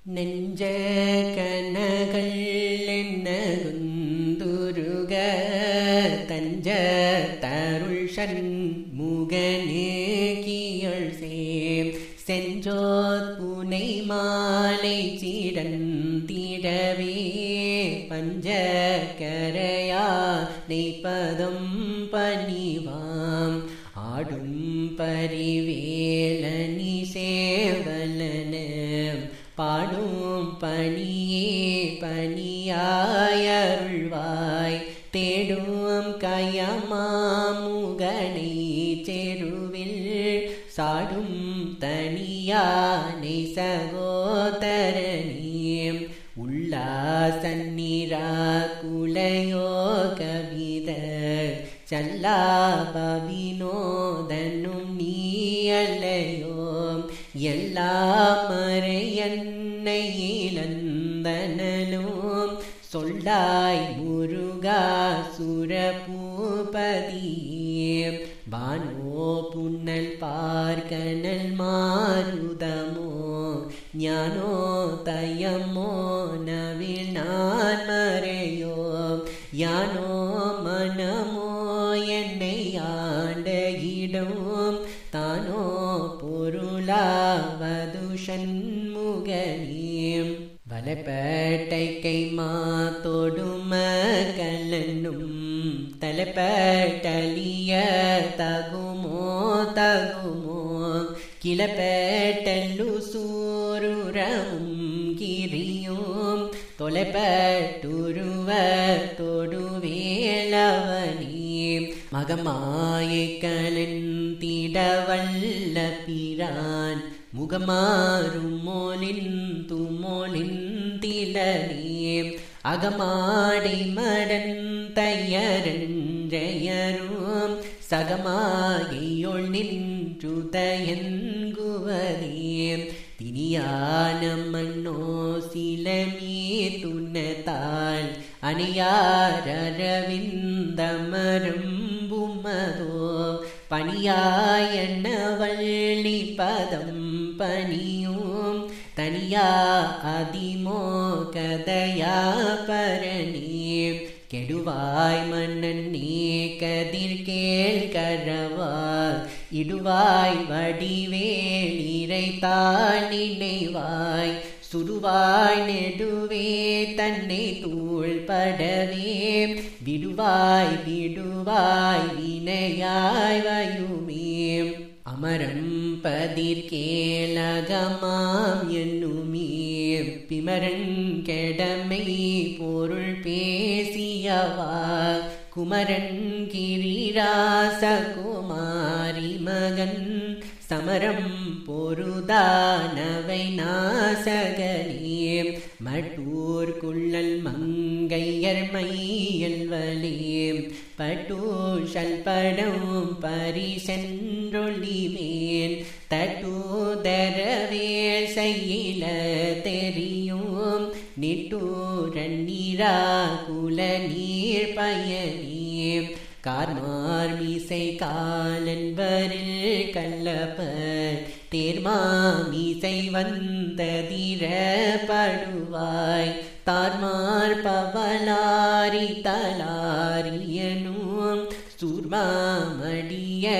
நெஞ்ச கனகள் என்னகுந்துருக தஞ்ச தருள் சண்முகனே கியள் சேம் செஞ்சோத் புனை மாலை சிடந்திடவே பஞ்ச கரையா நெய்ப்பதம் பணிவாம் ஆடும் பரிவேலனி சேவலன பாடும் பணியே பணியாயருள்வாய் தேடும் கயமாமுகனை செருவில் சாடும் தனியானை சகோதரனீம் உல்லாசன்னிரா குலையோ கவித சல்லாபவினோதனும் நீ அல்லையோ எல்லா மறையன்னை இழந்தனலும் சொல்லாய் முருகா சுரபூபதியே பானோ புன்னல் பார்க்கனல் மாருதமோ ஞானோ தயமோ நவில் நான் மறையோ யானோ மனமோ என்னை ஆண்ட இடம் தானோ பொருளாவது சண்முகனீம் வலப்பேட்டை கை மாத்தொடும கலனும் தலைப்பேட்டலிய தகுமோ தகுமோ கிளப்பேட்டல்லு சூருரமும் கிரியும் தொலைப்பட்டுருவ தொடுவேலவனே மகமாயை கலந்திடவல்ல பிரான் முகமாறும் மோலின் துமோலின் திலனே அகமாடை மடன் தையரஞ்செயரும் சகமாகையொள் நின்றுதயங்குவதே தினியான மன்னோ சிலமீ துன்னத்தாள் அணியாரவிந்தமரும்புமதோ பணியாயண்ண வள்ளி பதம் பணியும் தனியா அதிமோ கதையா பரணி கெடுவாய் மன்னன் நீ கதிர் கேள் கரவா இடுவாய் வடிவேல் இறைத்தாள் நினைவாய் சுடுவாய் நெடுவே தன்னை தூள் படவே விடுவாய் விடுவாய் வினையாய் வயுமே அமரம் பதிர்கேலகமாம் என்னுமே பிமரன் கெடமை பொருள் பேசியவா குமரன் கிரிராச குமாரி மகன் சமரம் பொருதானவை நாசகனே மட்டூர் குள்ளல் மங்கையர் மையல்வலே பட்டூஷல் படம் பரிசென்றொழிவேன் தட்டூதரவேல் செய்யில தெரியும் நிட்டூரன் நீரா குல நீர் பயனே கார்மார் மீசை காலன்பரில் கல்லப்பர் தேர்மாமீசை வந்ததிர படுவாய் தார்மார் பவலாரி தலாரியனும் சூர்மாமடிய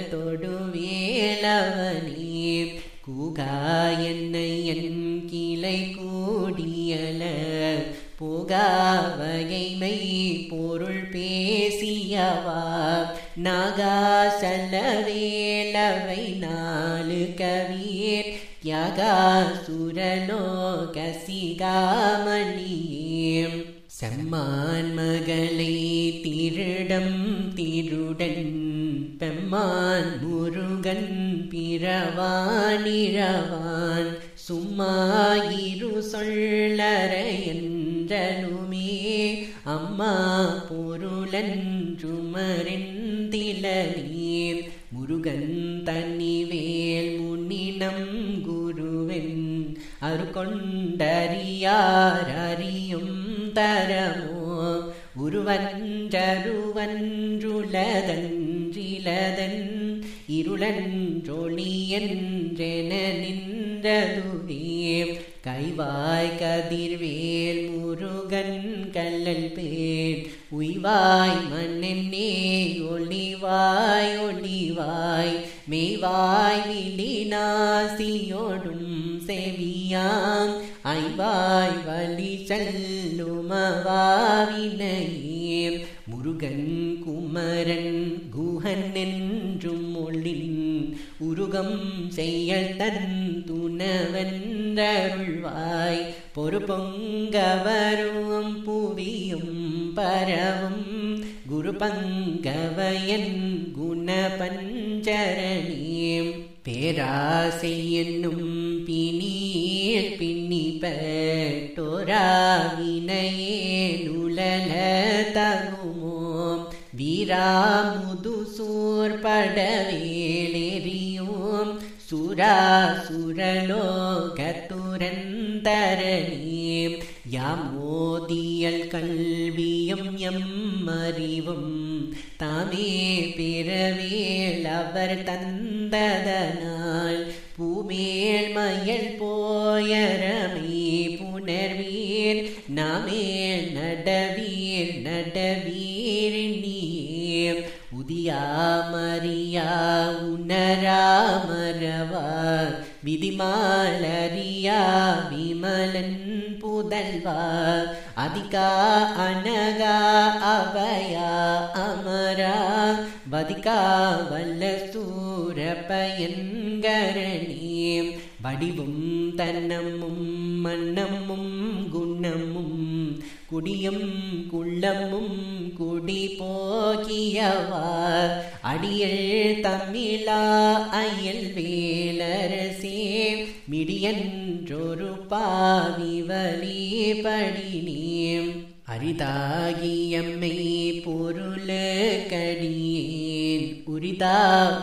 தொடுவேலவனே கூகா என்னை என் கிளை கூடியல போகா வகைமை பொருள் பேசியவா நாகாசலவேலவை நாலு கவீர் யகா சுரலோக சிகாமணியே செம்மான் மகளை திருடம் திருடன் பெம்மான் முருகன் பிறவானிரவான் சும்மாயிரு சொல்லற என்றலுமே அம்மா பொருளன்றுமறிந்திலனீர் முருகன் தன்னிவேல் முன்னினம் குருவென் அருகொண்டறியார் அறியும் தரமோ உருவன்றருவன்றுலதன்றிலதன் இருளன்றொளி என்றென நின்றதுவே கைவாய் கதிர்வேல் முருகன் கல்லல் பேர் உய்வாய் மண்ணென்னே ஒளிவாய் ஒளிவாய் மெய்வாய் விழிநாசியோடும் செவியாம் ஐவாய் வழி செல்லுமவாவினையே முருகன் குமரன் குஹன் என்றும் ஒளின் உருகம் செயல் தன் துணவன்றருள்வாய் பொறுப்பொங்கவரும் புவியும் பரவும் குரு பங்கவயன் குண பஞ்சரணீம் பேராசை என்னும் பிணியில் பின்னி பட்டோராவினையே நுழல தகுமோ வீராமுதுசூர் படவேலெறியோம் சுராசுரலோகத்துரந்தரணீம் யாமோதியல் கல்வியும் எம் அறிவும் தாமே பிறவேல் அவர் தந்ததனால் பூமேல் மயல் போயரமே புனர்வீர் நாமேல் நடவீர் நடவீர் நீயே உதியாமரியா உணராமரவா விதிமாலரியா விமலன் புதல்வா அதிகா அனகா அபயா அமரா வதிகா வல்ல சூரபயன்கரணீம் வடிவும் தன்னமும் மன்னமும் குணமும் குடியும் குள்ளமும் குடி போகியவா அடியல் தமிழா அயல் வேலரசே மிடியன்றொரு பாவிவலி படினீம் அரிதாகியம்மை பொருள கடியேன் உரிதா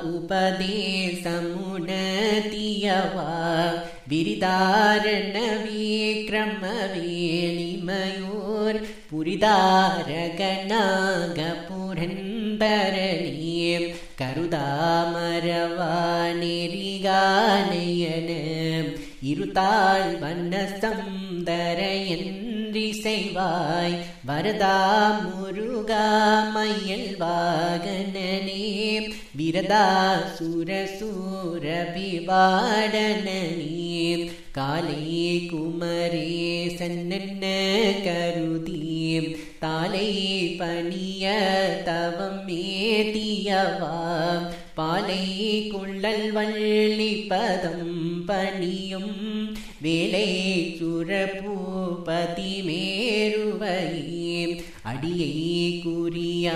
உபதேசமுனதியவா விரிதாரண விக்ரம வேலிமயோர் புரிதாரகனாக புரந்தரணீம் கருதாமரவா நெறிகானையன இருத்தாள் வண்ணசந்தரையன்றி செய்வாய் வரதா முருகா மையல் வாகனனே விரதா சுரசூர விவாடனே காலை குமரே சன்னென்ன கருதீம் தாலை பணிய தவம் மேதியவா பாலை குள்ளல் வள்ளி பதம் பணியும் வேலை சுரபூபதி மேருவையே அடியை குறியா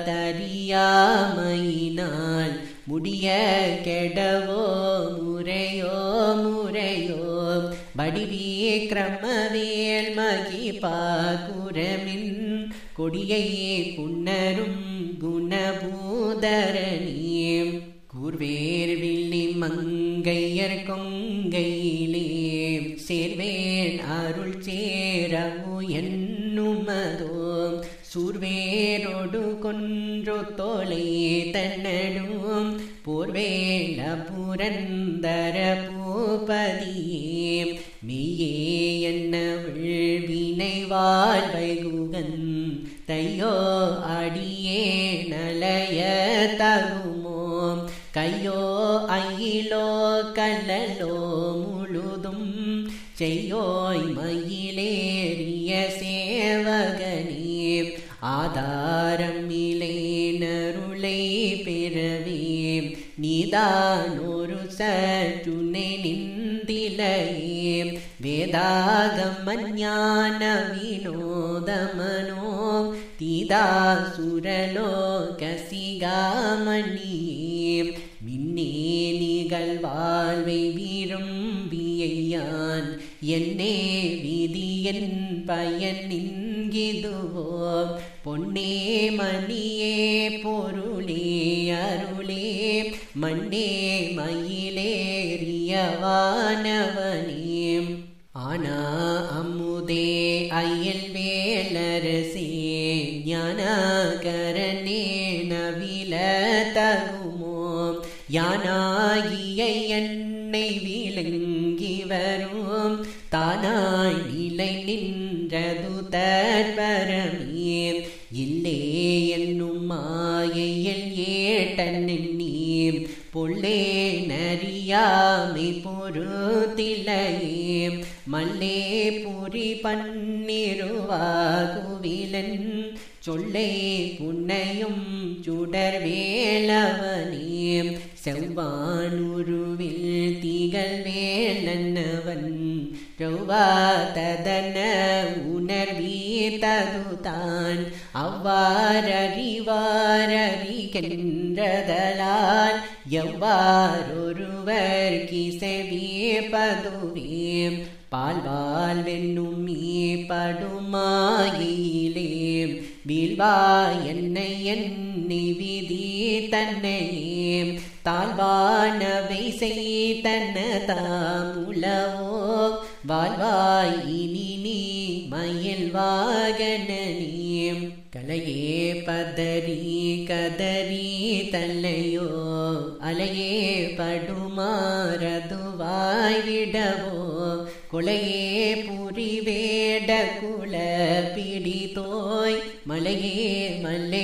தரியாமையினால் முடிய கெடவோ முறையோ முறையோ வடிவே கிரமவேல் மகிபாகுரமின் கொடியை புன்னரும் குணபூதரணியும் கூர்வேர் வில்லி மங்கையர் கொங்கையிலே சேர்வேன் அருள் சேரவு என்னுமதோ சூர்வேரோடு கொன்று தோலை தன்னடும் போர்வேல புரந்தர பூபதியே மெய்யே என்ன வினை வாழ்வை குகன் தையோ அடியே நலைய தகுமோ கையோ ஐயிலோ கல்லலோ முழுதும் செய்யோய் மயிலேறிய சேவகனே ஆதாரம் இலேனருளை பெறவே நீதானொரு சற்றுனை நிந்திலையே வேதாகமஞான வினோதமனோ தீதாசுரலோகசிகாமணியே மின்னே நிகழ்வாழ்வை விரும்பியான் என்னே விதியன் பயன் நின்கிதுவோ பொன்னே மணியே பொருளே அருளே மண்ணே மயிலேறியவானவனே ஆனா அம்முதே அயல் வேலரசே ஞானகரனே நவில தகுமோ யானாகிய என்னை விளங்கி வரும் தானாய் நிலை நின்றது தற்பரமே இல்லே என்னும் மாயையில் ஏட்டன்னி பொல்லே நறியாமை பொருத்திலையே மல்லே புரி பன்னிருவாகுவிலன் சொல்லை புன்னையும் சுடர் வேலவனே செவ்வானுருவில் திகழ் வேலன்னவன் ரௌவாதன உணர்வீத்ததுதான் அவ்வாறறிவாரறிகின்றதலால் எவ்வாறொருவர் கிசவியப்பதுவே பால்வால் வெண்ணும் மீ படுமாயிலே வீழ்வாய் என்னை எண்ணி விதி தன்னையே தாழ்வானவை செய்தன தாமுலவோ வாழ்வாய் இனி நீ மயில் வாகனீம் கலையே பதறி கதறி தல்லையோ அலையே படுமாறதுவாய் விடவோ கொலையே புரி வேட குல பிடித்தோய் மலையே மல்லை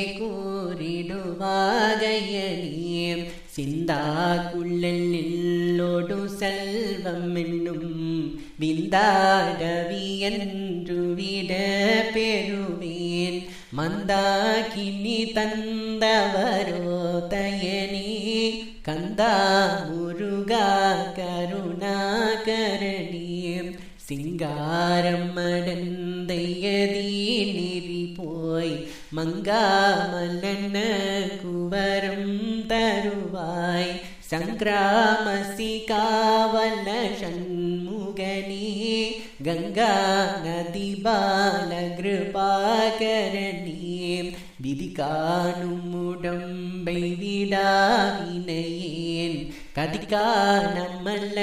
கூறிடுவாகையனீம் சிந்தா குள்ளொடு செல்வம் என்னும் விந்தாடவி என்று விட பெறுவேன் மந்தாகினி தந்தவரோ தயனி கந்தா முருகா கருணாகரணி சிங்காரம் அடந்தையதி நெறி போய் மங்காமலன குவரம் தருவாய் சங்கிராமசி காவல ஷண்முகனே கங்கா நதி பால கிருபாகரணி விதி காணும் உடம்பை விடாவினையேன் கதிகா நம்மல்ல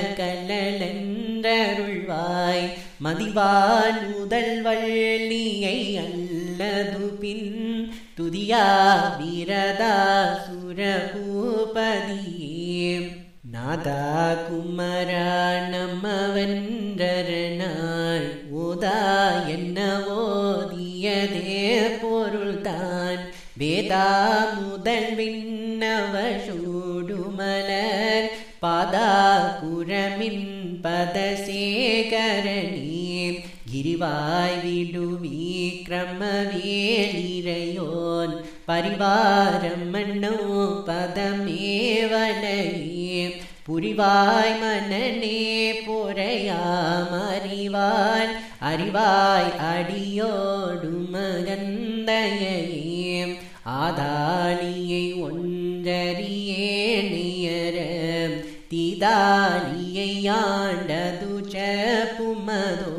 கல்லென்றருள்வாய் மதிவான் முதல் வள்ளியை அல்லது பின் துதியா வீரதா சுரபூபதியே நாதா குமரா நம்மவன்றரனாள் ஓதா என்ன ஓதியதே பொருள்தான் வேதா முதல் விண்ணவ சூடுமலர் பாதா புறமின் பதசேகரணி கிரிவாய் விடு விக்ரமவேலிரையோன் பரிவாரம் மன்னோ பதமேவலையே புரிவாய் மனநே பொறையாமறிவாள் அறிவாய் அடியோடு மகந்தையே ஆதாளியை ஒன்றறியே நியர தீதாளியை ஆண்டது புமதோ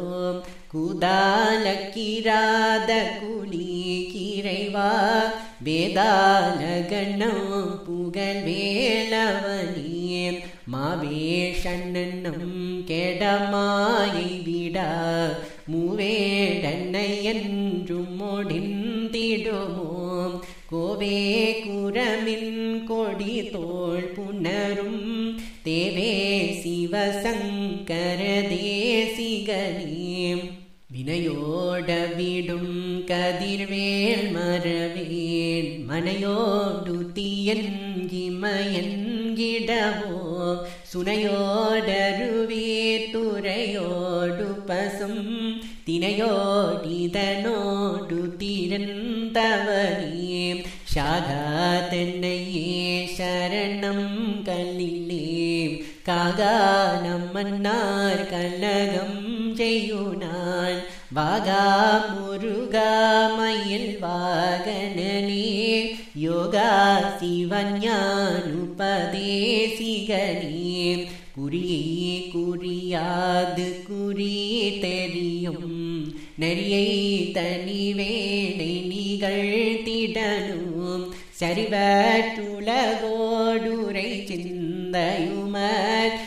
குதாலக்கிராத குலி கிரைவா வேதாலகணம் புகழ் வேலவனியே மாவேஷன்னம் கெடமாயை விடா மூவேடன்னை என்றும் முடிந்திடுமோ கோவே குரமின் கொடி தோள் புனரும் தேவே சிவசங்கர தேசிகனீம் வினையோட விடும் கதிர்வேல் மரவேன் மனையோடு தீயன்கிமயன்கிடவோ சுனையோடருவே துறையோடு பசும் தினையோடிதனோடு திறந்தவனே ஷாகா தென்னையே சரணம் கல்லிலே காகா நம்மன்னார் கலகம் செய்யுனான் வாகா முருகா மயில் வாகனனே யோகா சிவஞானுபதேசிகனே குறியை குறியாது குறி தெரியும் நெறியை தனி வேலை நிகழ்த்திடனும் சரிவற்றுலகோடுரை சிந்தையுமர்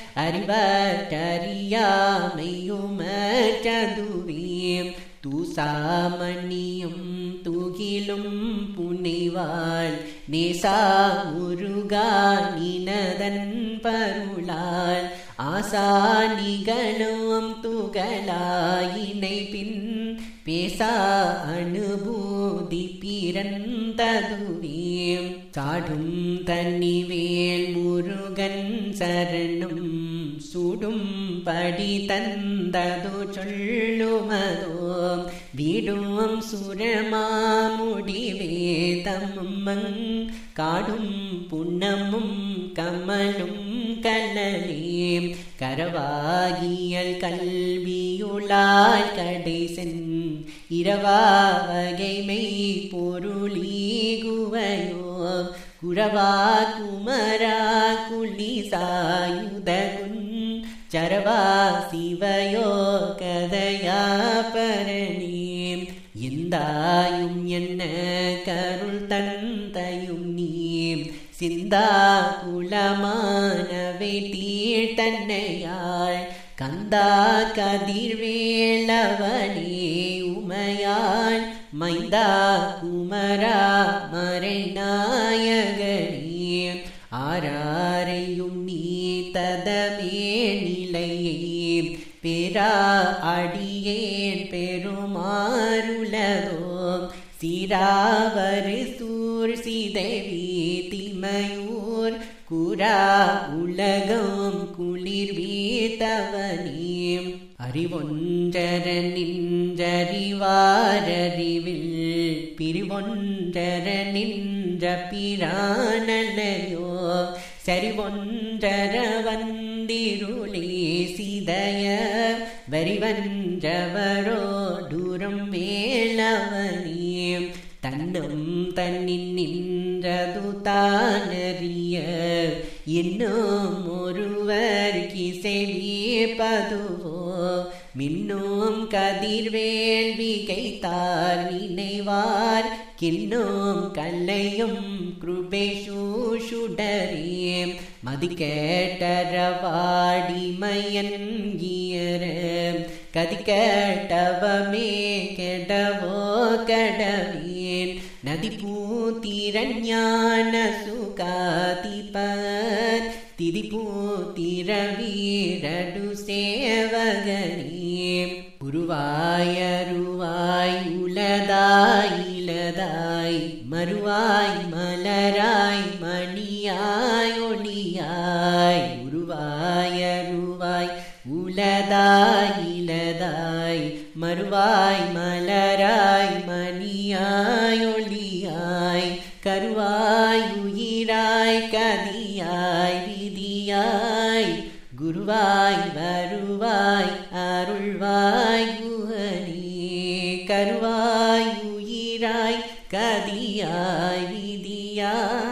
அறிவற்றறியாமையுமற்றதுவீம் தூசாமணியும் துகிலும் புனைவாள் நேசா முருகா நினதன் பருளால் ஆசானிகளும் துகளாயினை பின் பேசா அனுபூதி பிறந்ததுவே சாடும் தன்னிவேல் முருகன் சரணம் சுடும் படி தந்தது சொல்லுமதோ விடும் சுரமாமுடிவே தம்மங் காடும் புன்னமும் கமலும் கல்லலே கரவாகியல் கல்வியுளால் கடைசென் இரவா வகைமை பொருளீகுவையோ குரவா குமரா குலி சாயுதகுன் சரவா சிவயோ கதையா பரணி எந்தாயும் என்ன கருள் தந்தையும் நீ சிந்தா குலமானவை தீழ் தன்னையாள் கந்தா கதிர்வேளவனே உமையாள் மைந்தா குமரா மறைநாயகனே ஆராரையும் நீ ததமே நிலையே பெரா அடியேன் பெருமாறுலதோ சிராவரு சூர் சிதைவி திமையூர் குரா உலகம் குளிர் வீத்தவனே அறிவொன்றர நின்றறிவாரறிவில் பிரிவொன்றர நின்ற பிரானலையோ சரிவொன்றர வந்திருளே சிதய வரிவன்றவரோ தூரம் மேலவனே தன்னம் தன்னின் நின்றது தானறிய இன்னும் ஒருவர் கிசைவிப்பதுவோ மின்னும் கதிர்வேள்விகை தார் நினைவார் கின்னும் கல்லையும் கிருபேஷூஷுடரே மதிக்கேட்டரவாடிமையன்கியர கதி கேட்டவமே கெடவோ கடவேன் நதி பூத்திரஞான சுகாதிபத் திதி பூத்திரவீரடு சேவகனே உருவாயருவாய் உலதாய் இலதாய் மறுவாய் மலராய் மணியாய் ஒளியாய் உருவாயருவாய் உலதாய் இலதாய் மறுவாய் மலராய் மணியாய் ஒளியாய் கருவாய் உயிராய் கதியாய் விதியாய் குருவாய் வருவாய் அருள்வாய் குஹனே கருவாய் உயிராய் கதியாய் விதியாய்